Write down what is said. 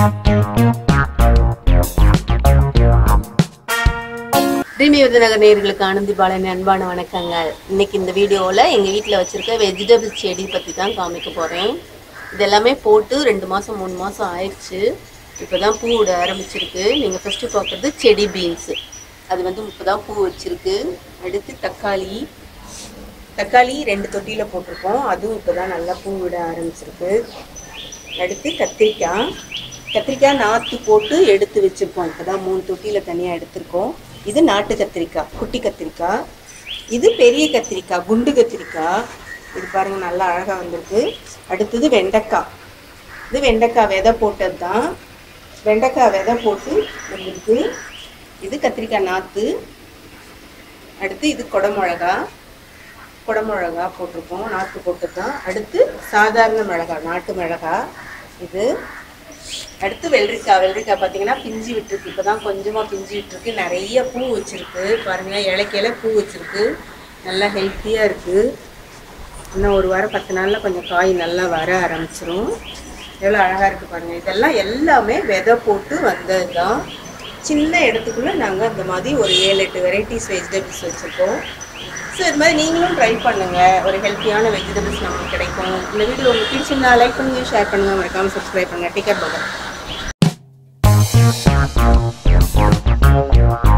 ரீமி விருதுநகர் நேயர்களுக்கு ஆனந்தி பாலன் அன்பான வணக்கங்கள் இன்னைக்கு இந்த வீடியோவில் எங்கள் வீட்டில் வச்சுருக்க வெஜிடபிள் செடி பற்றி தான் காமிக்க போகிறேன் இது எல்லாமே போட்டு ரெண்டு மாதம் மூணு மாதம் ஆயிடுச்சு இப்போ தான் பூ விட ஆரம்பிச்சிருக்கு நீங்கள் ஃபஸ்ட்டு பார்க்குறது செடி பீன்ஸு அது வந்து இப்போ தான் பூ வச்சிருக்கு அடுத்து தக்காளி தக்காளி ரெண்டு தொட்டியில் போட்டிருக்கோம் அதுவும் இப்போ தான் நல்லா பூ விட ஆரம்பிச்சிருக்கு அடுத்து கத்திரிக்காய் கத்திரிக்காய் நாற்று போட்டு எடுத்து வச்சுருக்கோம் இப்போ தான் மூணு தொட்டியில் தனியாக எடுத்திருக்கோம் இது நாட்டு கத்திரிக்காய் குட்டி கத்திரிக்காய் இது பெரிய கத்திரிக்காய் குண்டு கத்திரிக்காய் இது பாருங்க நல்லா அழகாக வந்திருக்கு அடுத்தது வெண்டைக்காய் இது வெண்டைக்காய் விதை போட்டது தான் வெண்டைக்காய் விதை போட்டு வந்திருக்கு இது கத்திரிக்காய் நாற்று அடுத்து இது குடமிளகா குடமிளகா போட்டிருக்கோம் நாற்று போட்டது தான் அடுத்து சாதாரண மிளகா நாட்டு மிளகா இது அடுத்து வெள்ளரிக்காய் வெள்ளரிக்காய் பார்த்தீங்கன்னா பிஞ்சு விட்டுருக்கு இப்போ தான் கொஞ்சமாக பிஞ்சு விட்டுருக்கு நிறைய பூ வச்சிருக்கு பாருங்க இலைக்கையில பூ வச்சிருக்கு நல்லா ஹெல்த்தியாக இருக்குது இன்னும் ஒரு வாரம் பத்து நாளில் கொஞ்சம் காய் நல்லா வர ஆரம்பிச்சிரும் எவ்வளோ அழகாக இருக்குது பாருங்கள் இதெல்லாம் எல்லாமே விதை போட்டு வந்தது தான் சின்ன இடத்துக்குள்ளே நாங்கள் அந்த மாதிரி ஒரு ஏழு எட்டு வெரைட்டிஸ் வெஜிடபிள்ஸ் வச்சுருக்கோம் ஸோ இது மாதிரி நீங்களும் ட்ரை பண்ணுங்கள் ஒரு ஹெல்த்தியான வெஜிடபிள்ஸ் நமக்கு கிடைக்கும் இந்த வீடியோ உங்களுக்கு பிடிச்சிருந்தா லைக் பண்ணுங்கள் ஷேர் பண்ணுங்கள் மறக்காமல் சப்ஸ்கிரைப் பண்ணுங்கள் டிக்கெட் பகல்